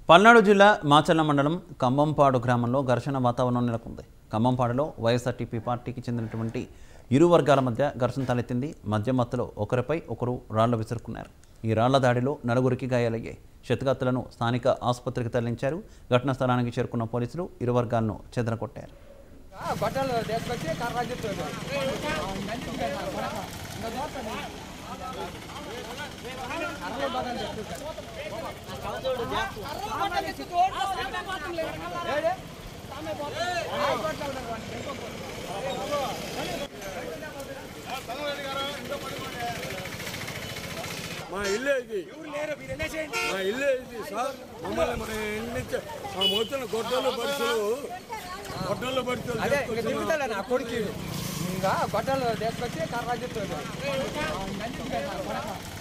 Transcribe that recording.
పల్నాడు జిల్లా మాచర్ల మండలం కంబంపాడు గ్రామంలో ఘర్షణ వాతావరణం నెలకొంది కంబంపాడులో వైఎస్ఆర్టీపీ పార్టీకి చెందినటువంటి ఇరు వర్గాల మధ్య ఘర్షణ తలెత్తింది మధ్య మత్తులో ఒకరిపై ఒకరు రాళ్లు విసురుకున్నారు ఈ రాళ్ల దాడిలో నలుగురికి గాయాలయ్యాయి క్షతగాతులను స్థానిక ఆసుపత్రికి తరలించారు ఘటనా స్థలానికి చేరుకున్న పోలీసులు ఇరు వర్గాలను చెదరగొట్టారు బట్టలు తీసుకొచ్చి కర్ర చెప్తాడు మా ఇల్లే ఇది మా ఇల్లే ఇది సార్ మమ్మల్ని మన ఇంటి నుంచి మా మొత్తం గొడ్డలు పడుతులు గొడ్డలు పడుతులు అదే ఇంకా దిగుతాడు నా కొడుకు ఇంకా బట్టలు తీసుకొచ్చి కర్ర చెప్తాడు